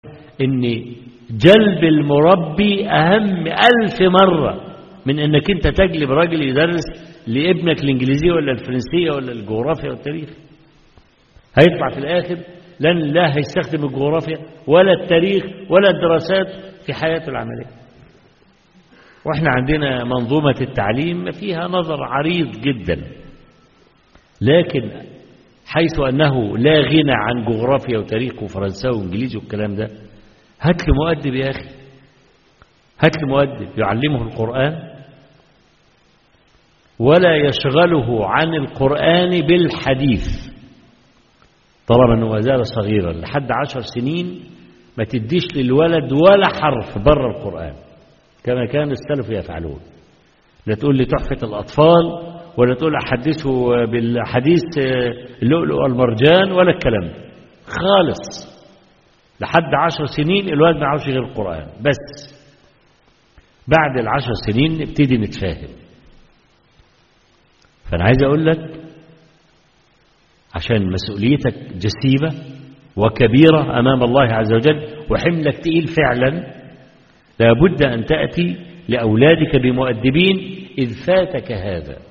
ان جلب المربي أهم ألف مرة من أنك أنت تجلب راجل يدرس لابنك الإنجليزية ولا الفرنسية ولا الجغرافيا والتاريخ هيطلع في الآخر لن لا هيستخدم الجغرافيا ولا التاريخ ولا الدراسات في حياته العملية واحنا عندنا منظومة التعليم فيها نظر عريض جدا لكن حيث أنه لا غنى عن جغرافيا وتاريخ وفرنساوي وانجليزي والكلام ده هات لي مؤدب يا أخي هات لي مؤدب يعلمه القرآن ولا يشغله عن القرآن بالحديث طالما أنه ما زال صغيرا لحد عشر سنين ما تديش للولد ولا حرف بره القرآن كما كان السلف يفعلون لا تقول لي تحفة الأطفال ولا تقول أحدثه بالحديث اللؤلؤ والمرجان ولا الكلام ده خالص لحد عشر سنين الولد ما يعرفش غير القرآن بس بعد العشر سنين نبتدي نتفاهم فأنا عايز أقول لك عشان مسؤوليتك جسيمة وكبيرة أمام الله عز وجل وحملك تقيل فعلا لابد أن تأتي لأولادك بمؤدبين إذ فاتك هذا